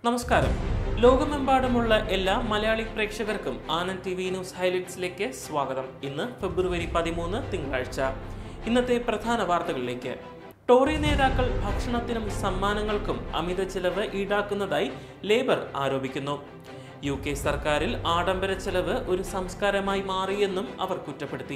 നമസ്കാരം ലോകമെമ്പാടുമുള്ള എല്ലാ മലയാളി പ്രേക്ഷകർക്കും ആനന്ദ് ടി വി ന്യൂസ് ഹൈലൈറ്റ്സിലേക്ക് സ്വാഗതം ഇന്ന് ഫെബ്രുവരി പതിമൂന്ന് തിങ്കളാഴ്ച ഇന്നത്തെ പ്രധാന വാർത്തകളിലേക്ക് ടോറി നേതാക്കൾ ഭക്ഷണത്തിനും സമ്മാനങ്ങൾക്കും അമിത ചെലവ് ഈടാക്കുന്നതായി ലേബർ ആരോപിക്കുന്നു യു കെ സർക്കാരിൽ ആഡംബര ചെലവ് ഒരു സംസ്കാരമായി മാറിയെന്നും അവർ കുറ്റപ്പെടുത്തി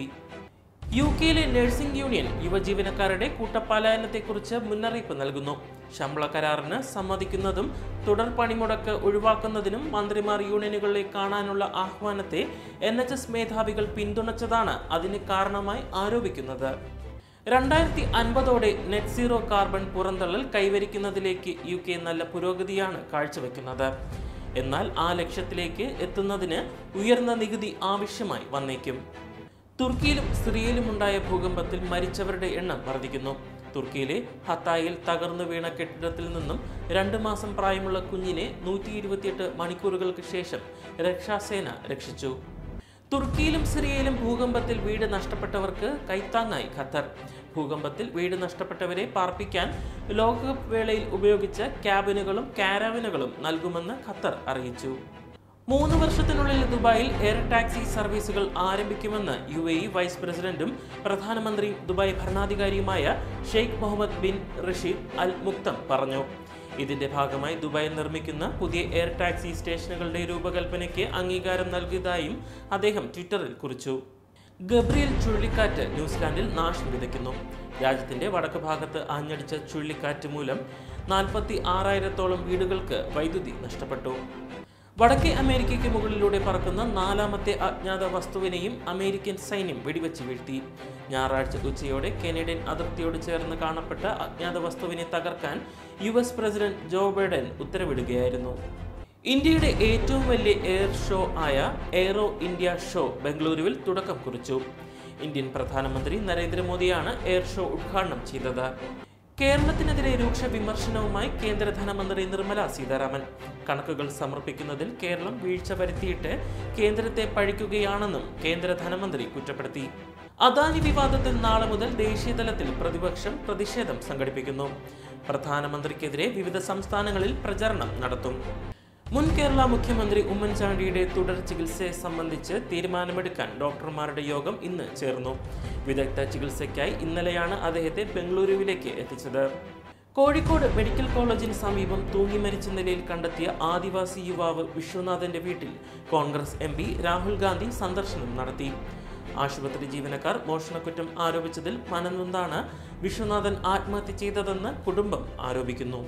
യു കെയിലെ നഴ്സിംഗ് യൂണിയൻ യുവജീവനക്കാരുടെ കൂട്ടപ്പലായനത്തെക്കുറിച്ച് മുന്നറിയിപ്പ് നൽകുന്നു ശമ്പള കരാറിന് സമ്മതിക്കുന്നതും തുടർ പണിമുടക്ക് ഒഴിവാക്കുന്നതിനും മന്ത്രിമാർ യൂണിയനുകളെ കാണാനുള്ള ആഹ്വാനത്തെ എൻ എച്ച് എസ് മേധാവികൾ പിന്തുണച്ചതാണ് അതിന് കാരണമായി ആരോപിക്കുന്നത് രണ്ടായിരത്തി അൻപതോടെ നെറ്റ് സീറോ കാർബൺ പുറന്തള്ളൽ കൈവരിക്കുന്നതിലേക്ക് യു കെ നല്ല പുരോഗതിയാണ് കാഴ്ചവെക്കുന്നത് എന്നാൽ ആ ലക്ഷ്യത്തിലേക്ക് എത്തുന്നതിന് ഉയർന്ന നികുതി ആവശ്യമായി വന്നേക്കും തുർക്കിയിലും സിറിയയിലുമുണ്ടായ ഭൂകമ്പത്തിൽ മരിച്ചവരുടെ എണ്ണം വർദ്ധിക്കുന്നു തുർക്കിയിലെ ഹത്തായിൽ തകർന്നു വീണ കെട്ടിടത്തിൽ നിന്നും രണ്ട് മാസം പ്രായമുള്ള കുഞ്ഞിനെ നൂറ്റി ഇരുപത്തിയെട്ട് മണിക്കൂറുകൾക്ക് ശേഷം രക്ഷാസേന രക്ഷിച്ചു തുർക്കിയിലും സിറിയയിലും ഭൂകമ്പത്തിൽ വീട് നഷ്ടപ്പെട്ടവർക്ക് കൈത്താങ്ങായി ഖത്തർ ഭൂകമ്പത്തിൽ വീട് നഷ്ടപ്പെട്ടവരെ പാർപ്പിക്കാൻ ലോകകപ്പ് വേളയിൽ ഉപയോഗിച്ച ക്യാബിനുകളും കാരാവിനുകളും നൽകുമെന്ന് ഖത്തർ അറിയിച്ചു മൂന്ന് വർഷത്തിനുള്ളിൽ ദുബായിൽ എയർ ടാക്സി സർവീസുകൾ ആരംഭിക്കുമെന്ന് യു എ ഇ വൈസ് പ്രസിഡന്റും പ്രധാനമന്ത്രിയും ദുബായ് ഭരണാധികാരിയുമായ Sheikh Mohammed bin Rashid Al Maktoum പറഞ്ഞു ഇതിന്റെ ഭാഗമായി ദുബായിൽ നിർമ്മിക്കുന്ന പുതിയ എയർ ടാക്സി സ്റ്റേഷനുകളുടെ രൂപകൽപ്പനയ്ക്ക് അംഗീകാരം നൽകിയതായും അദ്ദേഹം ട്വിറ്ററിൽ കുറിച്ചു ഗബ്രിയൽ ചുഴലിക്കാറ്റ് ന്യൂസിലാൻഡിൽ നാശം വിതയ്ക്കുന്നു രാജ്യത്തിന്റെ വടക്ക് ഭാഗത്ത് ആഞ്ഞടിച്ച ചുഴലിക്കാറ്റ് മൂലം നാൽപ്പത്തി ആറായിരത്തോളം വീടുകൾക്ക് വൈദ്യുതി നഷ്ടപ്പെട്ടു വടക്കേ അമേരിക്കയ്ക്ക് മുകളിലൂടെ പറക്കുന്ന നാലാമത്തെ അജ്ഞാത വസ്തുവിനെയും അമേരിക്കൻ സൈന്യം വെടിവെച്ച് വീഴ്ത്തി ഞായറാഴ്ച ഉച്ചയോടെ കനേഡിയൻ അതിർത്തിയോട് ചേർന്ന് കാണപ്പെട്ട അജ്ഞാത വസ്തുവിനെ തകർക്കാൻ U S president Joe Biden ഉത്തരവിടുകയായിരുന്നു ഇന്ത്യയുടെ ഏറ്റവും വലിയ എയർ ഷോ ആയ എയ്റോ ഇന്ത്യ ഷോ ബംഗളൂരുവിൽ തുടക്കം കുറിച്ചു ഇന്ത്യൻ പ്രധാനമന്ത്രി നരേന്ദ്രമോദിയാണ് എയർ ഷോ ഉദ്ഘാടനം ചെയ്തത് കേരളത്തിനെതിരെ രൂക്ഷ വിമർശനവുമായി കേന്ദ്ര ധനമന്ത്രി നിർമ്മല സീതാരാമൻ കണക്കുകൾ സമർപ്പിക്കുന്നതിൽ കേരളം വീഴ്ച വരുത്തിയിട്ട് കേന്ദ്രത്തെ പഴിക്കുകയാണെന്നും കേന്ദ്ര ധനമന്ത്രി കുറ്റപ്പെടുത്തി അദാനി വിവാദത്തിൽ നാളെ മുതൽ ദേശീയതലത്തിൽ പ്രതിപക്ഷം പ്രതിഷേധം സംഘടിപ്പിക്കുന്നു പ്രധാനമന്ത്രിക്കെതിരെ വിവിധ സംസ്ഥാനങ്ങളിൽ പ്രചരണം നടത്തും മുൻ കേരള മുഖ്യമന്ത്രി ഉമ്മൻചാണ്ടിയുടെ തുടർ ചികിത്സയെ സംബന്ധിച്ച് തീരുമാനമെടുക്കാൻ ഡോക്ടർമാരുടെ യോഗം ഇന്ന് ചേർന്നു വിദഗ്ധ ചികിത്സയ്ക്കായി ഇന്നലെയാണ് അദ്ദേഹത്തെ ബംഗളൂരുവിലേക്ക് എത്തിച്ചത് കോഴിക്കോട് മെഡിക്കൽ കോളേജിന് സമീപം തൂങ്ങി മരിച്ച നിലയിൽ കണ്ടെത്തിയ ആദിവാസി യുവാവ് വിശ്വനാഥന്റെ വീട്ടിൽ കോൺഗ്രസ് എം പി രാഹുൽ ഗാന്ധി സന്ദർശനം നടത്തി ആശുപത്രി ജീവനക്കാർ മോഷണക്കുറ്റം ആരോപിച്ചതിൽ മനംനൊന്താണ് വിശ്വനാഥൻ ആത്മഹത്യ ചെയ്തതെന്ന് കുടുംബം ആരോപിക്കുന്നു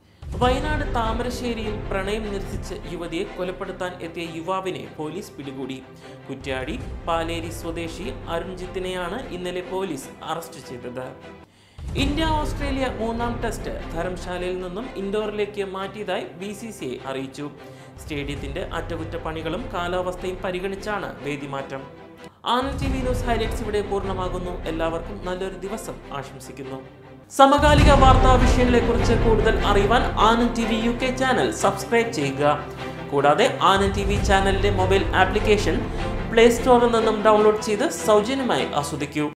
വയനാട് താമരശ്ശേരിയിൽ പ്രണയം നിരസിച്ച് യുവതിയെ കൊലപ്പെടുത്താൻ എത്തിയ യുവാവിനെ പോലീസ് പിടികൂടി കുറ്റ്യാടി പാലേരി സ്വദേശി അരുൺജിത്തിനെയാണ് ഇന്നലെ പോലീസ് അറസ്റ്റ് ചെയ്തത് ഇന്ത്യ ഓസ്ട്രേലിയ മൂന്നാം ടെസ്റ്റ് ധർമ്മശാലയിൽ നിന്നും ഇൻഡോറിലേക്ക് മാറ്റിയതായി ബി സി സി ഐ അറിയിച്ചു സ്റ്റേഡിയത്തിന്റെ അറ്റകുറ്റപ്പണികളും കാലാവസ്ഥയും പരിഗണിച്ചാണ് വേദിമാറ്റം Anand T V news highlights ഇവിടെ പൂർണ്ണമാകുന്നു എല്ലാവർക്കും നല്ലൊരു ദിവസം ആശംസിക്കുന്നു സമകാലിക വാർത്താ വിഷയങ്ങളെക്കുറിച്ച് കൂടുതൽ അറിയുവാൻ Anand T V U K channel subscribe ചെയ്യുക കൂടാതെ ആനന്ദ് ടി വി ചാനലിന്റെ മൊബൈൽ ആപ്ലിക്കേഷൻ പ്ലേ സ്റ്റോറിൽ നിന്നും ഡൗൺലോഡ് ചെയ്ത് സൗജന്യമായി ആസ്വദിക്കൂ